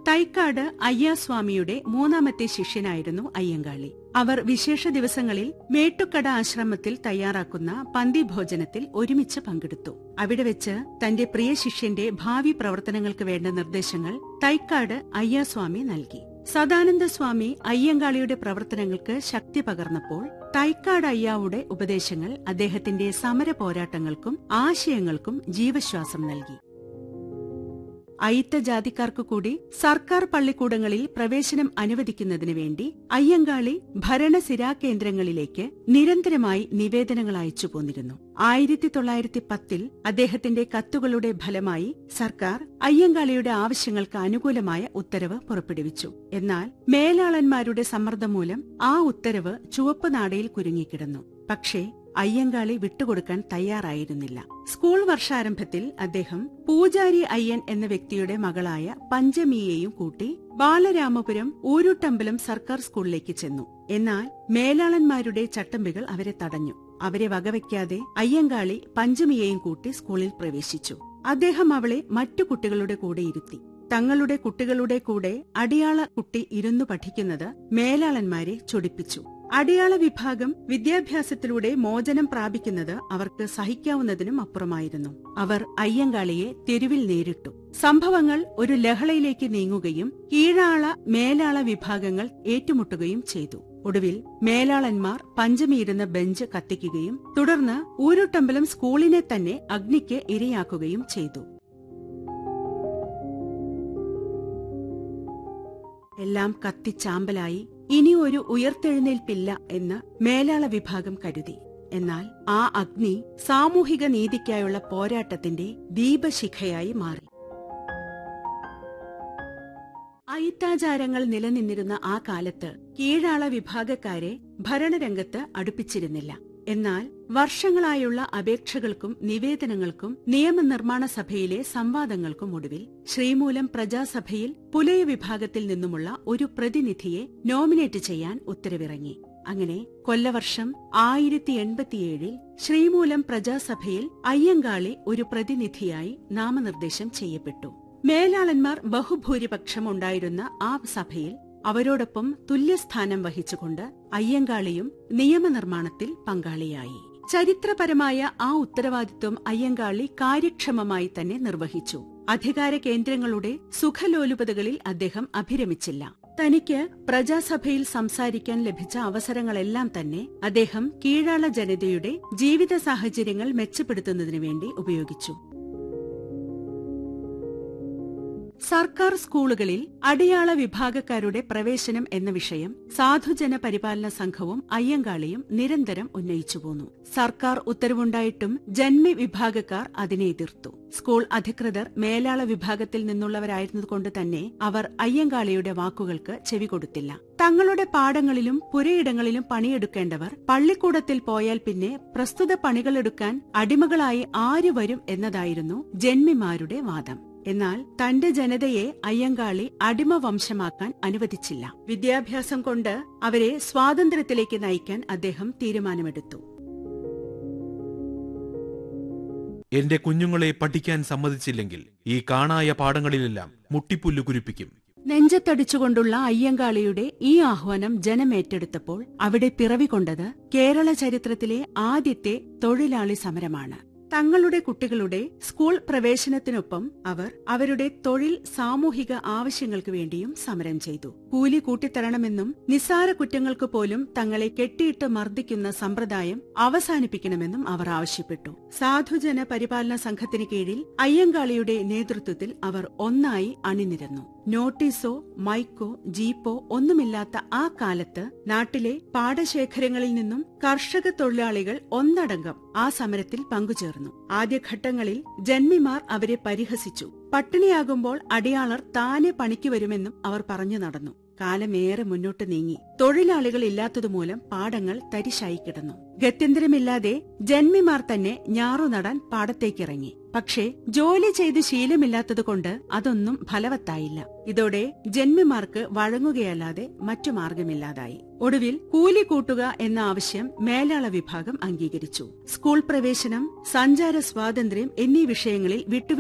തൈക്കാട് അയ്യാസ്വാമിയുടെ മൂന്നാമത്തെ ശിഷ്യനായിരുന്നു അയ്യങ്കാളി അവർ വിശേഷ ദിവസങ്ങളിൽ മേട്ടുക്കട ആശ്രമത്തിൽ തയ്യാറാക്കുന്ന പന്തിഭോജനത്തിൽ ഒരുമിച്ച് പങ്കെടുത്തു അവിടെ വെച്ച് തന്റെ പ്രിയ ശിഷ്യന്റെ ഭാവി പ്രവർത്തനങ്ങൾക്ക് വേണ്ട നിർദ്ദേശങ്ങൾ തൈക്കാട് അയ്യാസ്വാമി നൽകി സദാനന്ദ സ്വാമി അയ്യങ്കാളിയുടെ പ്രവർത്തനങ്ങൾക്ക് ശക്തി പകർന്നപ്പോൾ തൈക്കാട് അയ്യാവുടെ ഉപദേശങ്ങൾ അദ്ദേഹത്തിന്റെ സമര പോരാട്ടങ്ങൾക്കും ആശയങ്ങൾക്കും ജീവശ്വാസം നൽകി അയിത്ത ജാതിക്കാർക്കു കൂടി സർക്കാർ പള്ളിക്കൂടങ്ങളിൽ പ്രവേശനം അനുവദിക്കുന്നതിനു വേണ്ടി അയ്യങ്കാളി ഭരണസിരാ കേന്ദ്രങ്ങളിലേക്ക് നിരന്തരമായി നിവേദനങ്ങൾ അയച്ചു പോന്നിരുന്നു ആയിരത്തി തൊള്ളായിരത്തി പത്തിൽ അദ്ദേഹത്തിന്റെ കത്തുകളുടെ ഫലമായി സർക്കാർ അയ്യങ്കാളിയുടെ ആവശ്യങ്ങൾക്ക് അനുകൂലമായ ഉത്തരവ് പുറപ്പെടുവിച്ചു എന്നാൽ മേലാളന്മാരുടെ സമ്മർദ്ദം മൂലം ആ ഉത്തരവ് ചുവപ്പ് നാടയിൽ കുരുങ്ങിക്കിടന്നു പക്ഷേ അയ്യങ്കാളി വിട്ടുകൊടുക്കാൻ തയ്യാറായിരുന്നില്ല സ്കൂൾ വർഷാരംഭത്തിൽ അദ്ദേഹം പൂജാരി അയ്യൻ എന്ന വ്യക്തിയുടെ മകളായ പഞ്ചമിയെയും കൂട്ടി ബാലരാമപുരം ഊരുട്ടമ്പലം സർക്കാർ സ്കൂളിലേക്ക് ചെന്നു എന്നാൽ മേലാളന്മാരുടെ ചട്ടമ്പികൾ അവരെ തടഞ്ഞു അവരെ വകവയ്ക്കാതെ അയ്യങ്കാളി പഞ്ചമിയെയും കൂട്ടി സ്കൂളിൽ പ്രവേശിച്ചു അദ്ദേഹം അവളെ മറ്റു കുട്ടികളുടെ കൂടെ ഇരുത്തി തങ്ങളുടെ കുട്ടികളുടെ കൂടെ അടിയാള കുട്ടി ഇരുന്നു പഠിക്കുന്നത് മേലാളന്മാരെ ചൊടിപ്പിച്ചു അടിയാള വിഭാഗം വിദ്യാഭ്യാസത്തിലൂടെ മോചനം പ്രാപിക്കുന്നത് അവർക്ക് സഹിക്കാവുന്നതിനും അപ്പുറമായിരുന്നു അവർ അയ്യങ്കാളിയെ തെരുവിൽ നേരിട്ടു സംഭവങ്ങൾ ഒരു ലഹളയിലേക്ക് നീങ്ങുകയും കീഴാള മേലാള വിഭാഗങ്ങൾ ഏറ്റുമുട്ടുകയും ചെയ്തു ഒടുവിൽ മേലാളന്മാർ പഞ്ചമിയിരുന്ന ബെഞ്ച് കത്തിക്കുകയും തുടർന്ന് ഊരുട്ടമ്പലം സ്കൂളിനെ തന്നെ അഗ്നിക്ക് ഇരയാക്കുകയും ചെയ്തു എല്ലാം കത്തിച്ചാമ്പലായി ഇനി ഒരു ഉയർത്തെഴുന്നേൽപ്പില്ല എന്ന് മേലാള വിഭാഗം കരുതി എന്നാൽ ആ അഗ്നി സാമൂഹിക നീതിക്കായുള്ള പോരാട്ടത്തിന്റെ ദീപശിഖയായി മാറി അയിത്താചാരങ്ങൾ നിലനിന്നിരുന്ന ആ കാലത്ത് കീഴാള വിഭാഗക്കാരെ ഭരണരംഗത്ത് അടുപ്പിച്ചിരുന്നില്ല എന്നാൽ വർഷങ്ങളായുള്ള അപേക്ഷകൾക്കും നിവേദനങ്ങൾക്കും നിയമനിർമ്മാണ സഭയിലെ സംവാദങ്ങൾക്കും ഒടുവിൽ ശ്രീമൂലം പ്രജാസഭയിൽ പുലയ വിഭാഗത്തിൽ നിന്നുമുള്ള ഒരു പ്രതിനിധിയെ നോമിനേറ്റ് ചെയ്യാൻ ഉത്തരവിറങ്ങി അങ്ങനെ കൊല്ലവർഷം ആയിരത്തി എൺപത്തിയേഴിൽ ശ്രീമൂലം പ്രജാസഭയിൽ അയ്യങ്കാളി ഒരു പ്രതിനിധിയായി നാമനിർദ്ദേശം ചെയ്യപ്പെട്ടു മേലാളന്മാർ ബഹുഭൂരിപക്ഷം ഉണ്ടായിരുന്ന ആ സഭയിൽ അവരോടൊപ്പം തുല്യസ്ഥാനം വഹിച്ചുകൊണ്ട് അയ്യങ്കാളിയും നിയമനിർമ്മാണത്തിൽ പങ്കാളിയായി ചരിത്രപരമായ ആ ഉത്തരവാദിത്വം അയ്യങ്കാളി കാര്യക്ഷമമായി തന്നെ നിർവഹിച്ചു അധികാര കേന്ദ്രങ്ങളുടെ സുഖലോലുപതകളിൽ അദ്ദേഹം അഭിരമിച്ചില്ല തനിക്ക് പ്രജാസഭയിൽ സംസാരിക്കാൻ ലഭിച്ച അവസരങ്ങളെല്ലാം തന്നെ അദ്ദേഹം കീഴാള ജനതയുടെ ജീവിത സാഹചര്യങ്ങൾ മെച്ചപ്പെടുത്തുന്നതിനു വേണ്ടി ഉപയോഗിച്ചു സർക്കാർ സ്കൂളുകളിൽ അടിയാള വിഭാഗക്കാരുടെ പ്രവേശനം എന്ന വിഷയം സാധുജന പരിപാലന സംഘവും അയ്യങ്കാളിയും നിരന്തരം ഉന്നയിച്ചുപോന്നു സർക്കാർ ഉത്തരവുണ്ടായിട്ടും ജന്മി വിഭാഗക്കാർ അതിനെ എതിർത്തു സ്കൂൾ അധികൃതർ മേലാള വിഭാഗത്തിൽ നിന്നുള്ളവരായിരുന്നതുകൊണ്ട് തന്നെ അവർ അയ്യങ്കാളിയുടെ വാക്കുകൾക്ക് ചെവി കൊടുത്തില്ല തങ്ങളുടെ പാടങ്ങളിലും പുരയിടങ്ങളിലും പണിയെടുക്കേണ്ടവർ പള്ളിക്കൂടത്തിൽ പോയാൽ പിന്നെ പ്രസ്തുത പണികളെടുക്കാൻ അടിമകളായി ആര് വരും എന്നതായിരുന്നു ജന്മിമാരുടെ വാദം എന്നാൽ തന്റെ ജനതയെ അയ്യങ്കാളി അടിമവംശമാക്കാൻ അനുവദിച്ചില്ല വിദ്യാഭ്യാസം കൊണ്ട് അവരെ സ്വാതന്ത്ര്യത്തിലേക്ക് നയിക്കാൻ അദ്ദേഹം തീരുമാനമെടുത്തു എന്റെ കുഞ്ഞുങ്ങളെ പഠിക്കാൻ സമ്മതിച്ചില്ലെങ്കിൽ ഈ കാണായ പാടങ്ങളിലെല്ലാം മുട്ടിപ്പുല്ല് കുരിപ്പിക്കും നെഞ്ചത്തടിച്ചുകൊണ്ടുള്ള അയ്യങ്കാളിയുടെ ഈ ആഹ്വാനം ജനമേറ്റെടുത്തപ്പോൾ അവിടെ പിറവികൊണ്ടത് കേരള ചരിത്രത്തിലെ ആദ്യത്തെ തൊഴിലാളി സമരമാണ് തങ്ങളുടെ കുട്ടികളുടെ സ്കൂൾ പ്രവേശനത്തിനൊപ്പം അവർ അവരുടെ തൊഴിൽ സാമൂഹിക ആവശ്യങ്ങൾക്ക് വേണ്ടിയും സമരം ചെയ്തു കൂലി കൂട്ടിത്തരണമെന്നും നിസ്സാര കുറ്റങ്ങൾക്ക് പോലും തങ്ങളെ കെട്ടിയിട്ട് മർദ്ദിക്കുന്ന സമ്പ്രദായം അവസാനിപ്പിക്കണമെന്നും അവർ ആവശ്യപ്പെട്ടു സാധുജന പരിപാലന സംഘത്തിന് കീഴിൽ അയ്യങ്കാളിയുടെ നേതൃത്വത്തിൽ അവർ ഒന്നായി അണിനിരന്നു നോട്ടീസോ മൈക്കോ ജീപ്പോ ഒന്നുമില്ലാത്ത ആ കാലത്ത് നാട്ടിലെ പാടശേഖരങ്ങളിൽ നിന്നും കർഷക തൊഴിലാളികൾ ഒന്നടങ്കം ആ സമരത്തിൽ പങ്കുചേർന്നു ആദ്യഘട്ടങ്ങളിൽ ജന്മിമാർ അവരെ പരിഹസിച്ചു പട്ടിണിയാകുമ്പോൾ അടിയാളർ താനെ പണിക്ക് വരുമെന്നും അവർ പറഞ്ഞു നടന്നു കാലമേറെ മുന്നോട്ട് നീങ്ങി തൊഴിലാളികൾ ഇല്ലാത്തതുമൂലം പാടങ്ങൾ തരിശായി കിടന്നു ഗത്യന്തരമില്ലാതെ ജന്മിമാർ തന്നെ ഞാറു നടാൻ പാടത്തേക്കിറങ്ങി പക്ഷേ ജോലി ചെയ്ത് ശീലമില്ലാത്തതുകൊണ്ട് അതൊന്നും ഫലവത്തായില്ല ഇതോടെ ജന്മിമാർക്ക് വഴങ്ങുകയല്ലാതെ മറ്റു മാർഗമില്ലാതായി ഒടുവിൽ കൂലി കൂട്ടുക എന്ന ആവശ്യം മേലാള വിഭാഗം അംഗീകരിച്ചു സ്കൂൾ പ്രവേശനം സഞ്ചാര സ്വാതന്ത്ര്യം എന്നീ വിഷയങ്ങളിൽ വിട്ടു